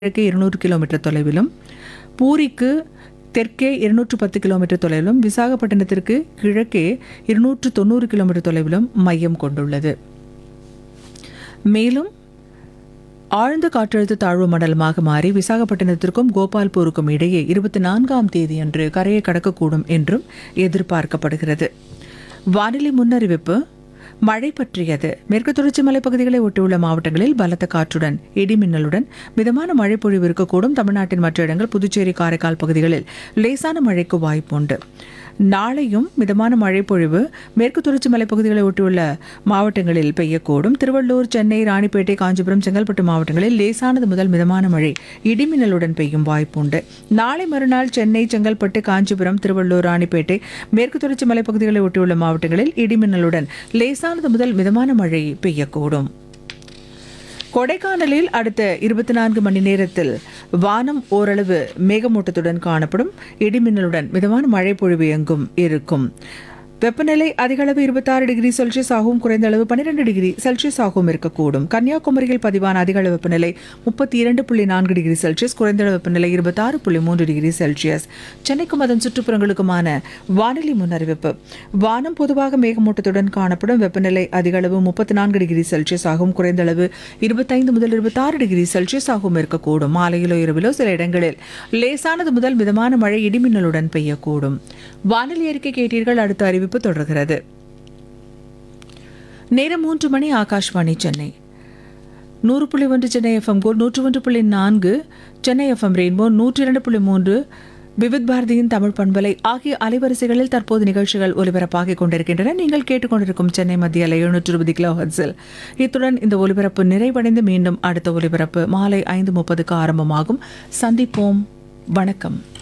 கிழக்கே இருநூறு கிலோமீட்டர் தொலைவிலும் பூரிக்கு தெற்கே இருநூற்று பத்து கிலோமீட்டர் தொலைவிலும் விசாகப்பட்டினத்திற்கு கிழக்கே இருநூற்று தொண்ணூறு கிலோமீட்டர் தொலைவிலும் மையம் கொண்டுள்ளது மேலும் ஆழ்ந்த காற்றழுத்த தாழ்வு மண்டலமாக மாறி விசாகப்பட்டினத்திற்கும் கோபால்பூருக்கும் இடையே இருபத்தி நான்காம் தேதியன்று கரையை கடக்கக்கூடும் என்றும் எதிர்பார்க்கப்படுகிறது வானிலை முன்னறிவிப்பு மழை பற்றியது மேற்கு தொடர்ச்சி மலைப்பகுதிகளை ஒட்டியுள்ள மாவட்டங்களில் பலத்த காற்றுடன் இடி மின்னலுடன் மிதமான மழை பொழிவு இருக்கக்கூடும் தமிழ்நாட்டின் மற்ற இடங்கள் புதுச்சேரி காரைக்கால் பகுதிகளில் லேசான மழைக்கு வாய்ப்புண்டு நாளையும் மிதமான மழை பொழிவு மேற்கு தொடர்ச்சி மலைப்பகுதிகளை ஒட்டியுள்ள மாவட்டங்களில் பெய்யக்கூடும் திருவள்ளூர் சென்னை ராணிப்பேட்டை காஞ்சிபுரம் செங்கல்பட்டு மாவட்டங்களில் லேசானது முதல் மிதமான மழை இடிமின்னலுடன் பெய்யும் வாய்ப்புண்டு நாளை மறுநாள் சென்னை செங்கல்பட்டு காஞ்சிபுரம் திருவள்ளூர் ராணிப்பேட்டை மேற்கு தொடர்ச்சி மலைப்பகுதிகளை ஒட்டியுள்ள மாவட்டங்களில் இடிமின்னலுடன் லேசானது முதல் மிதமான மழை பெய்யக்கூடும் கொடைக்கானலில் அடுத்த இருபத்தி நான்கு மணி நேரத்தில் வானம் ஓரளவு மேகமூட்டத்துடன் காணப்படும் இடிமின்னலுடன் மிதமான மழை பொழிவு எங்கும் இருக்கும் வெப்பநிலை அதிக அளவு இருபத்தாறு டிகிரி செல்சியஸ் ஆகவும் குறைந்த அளவு பன்னிரெண்டு டிகிரி செல்சியஸ் ஆகவும் இருக்கக்கூடும் கன்னியாகுமரியில் பதிவான அதிக அளவு வெப்பநிலை முப்பத்தி இரண்டு புள்ளி நான்கு டிகிரி செல்சியஸ் குறைந்த அளவு வெப்பநிலை இருபத்தாறு புள்ளி மூன்று டிகிரி செல்சியஸ் சென்னைக்கும் அதன் சுற்றுப்புறங்களுக்குமான வானிலை முன்னறிவிப்பு வானம் பொதுவாக மேகமூட்டத்துடன் காணப்படும் வெப்பநிலை அதிக அளவு முப்பத்தி நான்கு டிகிரி செல்சியஸ் ஆகவும் குறைந்த அளவு இருபத்தைந்து முதல் இருபத்தாறு டிகிரி செல்சியஸ் ஆகவும் இருக்கக்கூடும் மாலையிலோ இரவிலோ சில இடங்களில் லேசானது முதல் மிதமான மழை இடிமின்னலுடன் பெய்யக்கூடும் வானிலை அறிக்கை கேட்டீர்கள் அடுத்த அறிவிப்பு தொடர்கிறது நேரம் மூன்று மணி ஆகாஷ்வாணி சென்னை நூறு புள்ளி ஒன்று சென்னை எஃப்எம் கோல் நூற்று ஒன்று புள்ளி நான்கு சென்னை எஃப்எம் ரெயின்போ நூற்றி இரண்டு புள்ளி மூன்று விவித் பாரதியின் தமிழ் பண்பலை ஆகிய அலைவரிசைகளில் தற்போது நிகழ்ச்சிகள் ஒலிபரப்பாகிக் கொண்டிருக்கின்றன நீங்கள் கேட்டுக்கொண்டிருக்கும் சென்னை மத்திய அலை எழுநூற்று இருபது கிலோ ஹர்ட்ஸில் இத்துடன் இந்த ஒலிபரப்பு நிறைவடைந்து மீண்டும் அடுத்த ஒலிபரப்பு மாலை ஐந்து முப்பதுக்கு ஆரம்பமாகும் சந்திப்போம் வணக்கம்